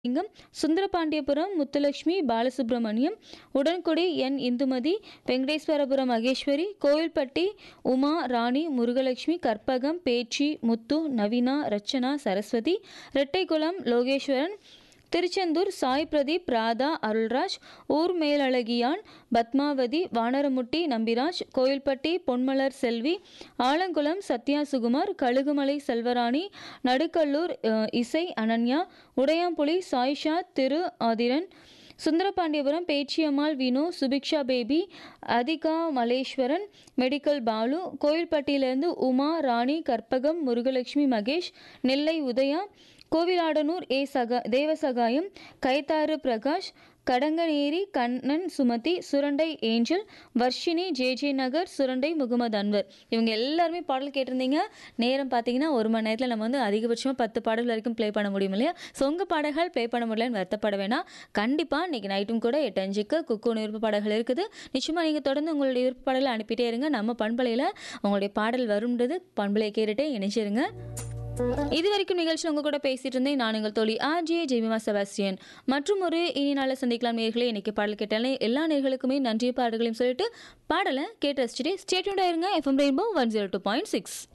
லிங்கம் சுந்தரபாண்டியபுரம் முத்துலட்சுமி பாலசுப்ரமணியம் உடன்குடி என் இந்துமதி வெங்கடேஸ்வரபுரம் மகேஸ்வரி கோவில்பட்டி உமா ராணி முருகலட்சுமி கற்பகம் பேச்சி முத்து நவீனா ரச்சனா சரஸ்வதி ரெட்டைக்குளம் லோகேஸ்வரன் திருச்செந்தூர் சாய் பிரதீப் ராதா அருள்ராஜ் ஊர் மேலழகியான் பத்மாவதி வானரமுட்டி நம்பிராஜ் கோயில்பட்டி பொன்மலர் செல்வி ஆலங்குளம் சத்யா சுகுமார் கழுகுமலை செல்வராணி நடுக்கல்லூர் அஹ், இசை அனன்யா உடையாம்புலி சாய்ஷா திரு ஆதிரன் சுந்தரபாண்டியபுரம் பேச்சியம்மாள் வினு சுபிக்ஷா பேபி அதிகா மலேஸ்வரன் மெடிக்கல் பாலு கோயில்பட்டியிலிருந்து உமா ராணி கற்பகம் முருகலட்சுமி மகேஷ் நெல்லை உதயா கோவிலாடனூர் ஏ சகா Devasahayam Kayathar Prakash Kadanganeri Kannan Sumathi Surandai Angel Varshini J J Nagar Surandai Mohammed Anwar இவங்க எல்லாருமே பாடல் கேட்டிருந்தீங்க நேரம் பார்த்தீங்கன்னா ஒரு மணி நேரத்தில் நம்ம வந்து அதிகபட்சமாக பத்து பாடல் வரைக்கும் ப்ளே பண்ண முடியும் இல்லையா ஸோ உங்கள் பாடல்கள் ப்ளே பண்ண முடியலன்னு வருத்தப்பட வேணாம் கண்டிப்பாக இன்றைக்கி நைட்டும் கூட எட்டு அஞ்சுக்கு குக்கு விருப்ப பாடல்கள் இருக்குது நிச்சயமாக நீங்கள் தொடர்ந்து உங்களுடைய விருப்ப பாடலை அனுப்பிட்டே இருங்க நம்ம பண்பலையில் உங்களுடைய பாடல் வரும்ன்றது பண்பலையை கேட்டுட்டே இணைச்சிருங்க இது வரைக்கும் நிகழ்ச்சி உங்க கூட பேசிட்டு இருந்தேன் நான் உங்கள் தோழி ஆர்ஜே ஜெமிமா செபாஸ்டியன் மற்றும் ஒரு இனி நாளை சந்திக்கலாம் நேர்களே இன்னைக்கு பாடல் கேட்டாலே எல்லா நேர்களுக்குமே நன்றி பாடல்களையும் சொல்லிட்டு பாடலை கேட்டு ரசிச்சுட்டு ஸ்டேட்யூண்டாக இருங்க FM Rainbow one zero two point six